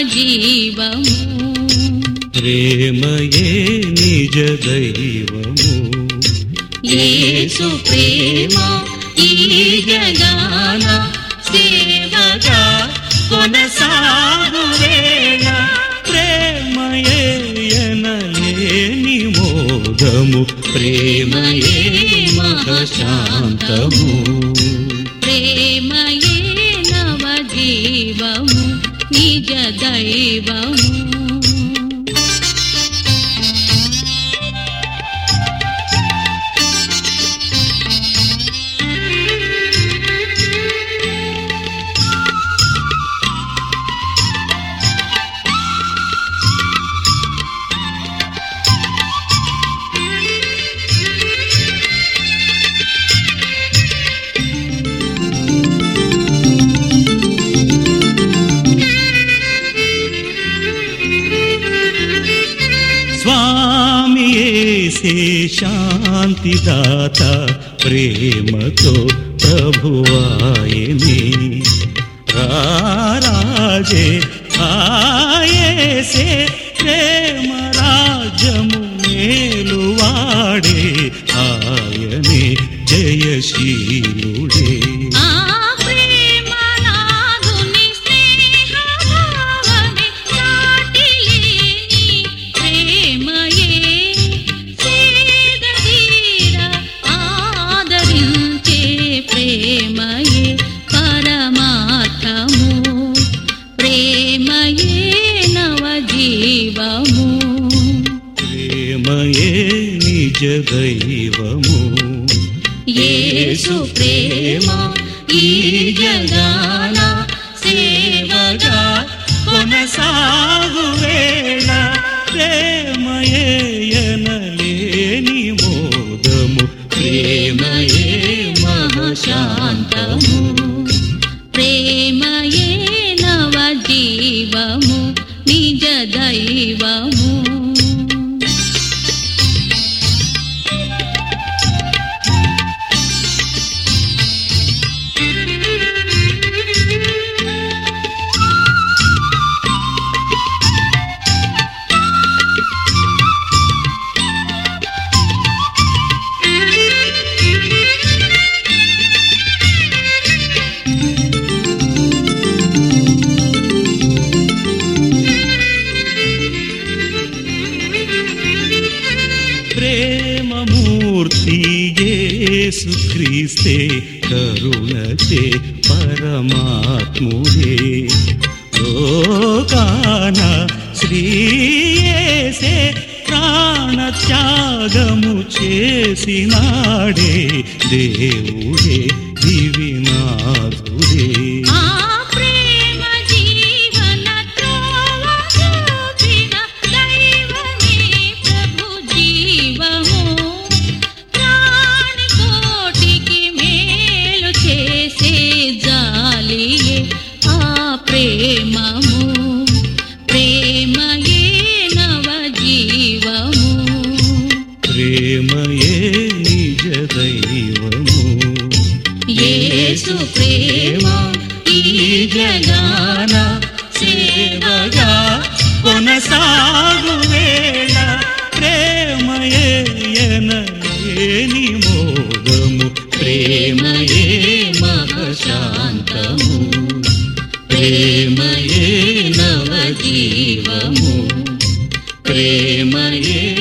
జీవము ప్రేమయే నిజ దైవము యేసు ప్రేమ ఈ జగాన సేవగా కొనసాగు వేళ ప్రేమయే ఎనలేని మోదము ప్రేమయే మహశాంతము ప్రేమయే నవ జీవము నిజ దైవము స్వామి యేసే శాంతిదాత ప్రేమతో ప్రభువాయని రారాజే ఆయేసే ప్రేమ రాజ్యము మేలువాడే ఆయనే జయశీలుడే ఆ ప్రేమ నాదుని స్నేహభావని సాటిలేని ప్రేమయే సేద తీర ఆదరించే ప్రేమయే పరమార్థము ప్రేమయే నవ జీవము ప్రేమయే నిజ దైవము యేసు ప్రేమ ఈ జగాన సేవగా కొనసాగు వేళ ప్రేమయే ఎనలేని మోదము ప్రేమయే మహాశాంతము ప్రేమయే నవ జీవము నిజ దైవము ప్రేమమూర్తి యేసు క్రీస్తే కరుణచే పరమాత్ముడే లోకాన శ్రీయేసే ప్రాణత్యాగము చేసినాడే దేవుడే దివినాథుడే ఆ ప్రేమ జీవన త్రోవ చూపిన దైవమే ప్రభు జీవము ప్రాణి కోటికి మేలు చేసే జాలియే ఆ ప్రేమము ప్రేమయే నవ జీవము ప్రేమయే నిజ దైవము యేసు ప్రేమ ఈ జగాన సేవగా కొనసాగు వేళ ప్రేమయే ఎనలేని మోదము ప్రేమయే మహశాంతము ప్రేమయే నవ జీవము ప్రేమయే